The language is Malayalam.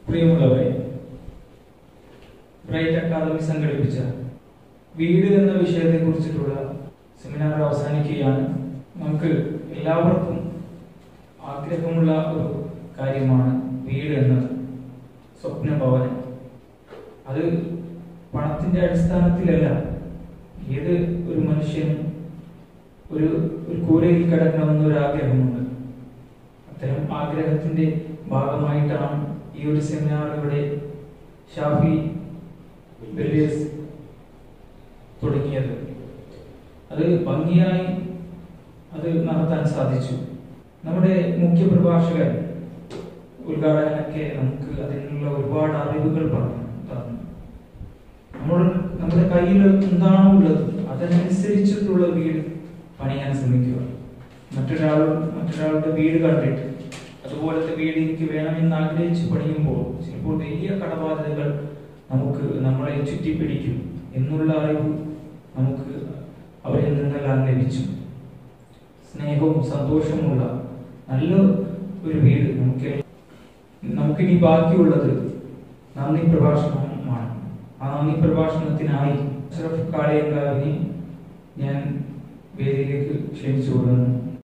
പ്രിയമുള്ളവരെ ബ്രൈറ്റ് അക്കാദമി സംഘടിപ്പിച്ച വീട് എന്ന വിഷയത്തെ കുറിച്ചിട്ടുള്ള സെമിനാർ അവസാനിക്കുകയാണ് നമുക്ക് എല്ലാവർക്കും ആഗ്രഹമുള്ള ഒരു കാര്യമാണ് വീട് എന്നത് സ്വപ്ന ഭവനം അത് പണത്തിന്റെ അടിസ്ഥാനത്തിലല്ല ഏത് ഒരു മനുഷ്യനും ഒരു ഒരു കൂരയിൽ കിടക്കണമെന്ന് ഒരു ആഗ്രഹമുണ്ട് അത്തരം ആഗ്രഹത്തിന്റെ ഭാഗമായിട്ടാണ് ഈ ഒരു സെമിനാർ ഇവിടെ ഷാഫി ബെല്ലിയസ് തുടങ്ങിയത് അത് ഭംഗിയായി അത് നടത്താൻ സാധിച്ചു നമ്മുടെ മുഖ്യ പ്രഭാഷകൻ ഉദ്ഘാടകനൊക്കെ നമുക്ക് അതിനുള്ള ഒരുപാട് അറിവുകൾ പറഞ്ഞു തന്നു നമ്മൾ നമ്മുടെ കയ്യിൽ എന്താണോ ഉള്ളത് അതനുസരിച്ചിട്ടുള്ള വീട് പണിയാൻ ശ്രമിക്കുക മറ്റൊരാൾ മറ്റൊരാളുടെ വീട് കണ്ടിട്ട് അതുപോലത്തെ വീട് എനിക്ക് വേണമെന്ന് ആഗ്രഹിച്ച് പണിയുമ്പോൾ ചിലപ്പോൾ വലിയ കടബാധ്യതകൾ നമുക്ക് നമ്മളെ ചുറ്റിപ്പിടിക്കും എന്നുള്ള അറിവ് നമുക്ക് അവരിൽ നിന്നെല്ലാം ലഭിച്ചു സ്നേഹവും സന്തോഷമുള്ള നല്ല ഒരു വീട് നമുക്ക് നമുക്കിനി ബാക്കിയുള്ളത് നന്ദി പ്രഭാഷണമാണ് ആ നന്ദി പ്രഭാഷണത്തിനായി അഷ്റഫ് കാളിയങ്കാവിനെ ഞാൻ വേദിയിലേക്ക് ക്ഷണിച്ചു കൊള്ളുന്നു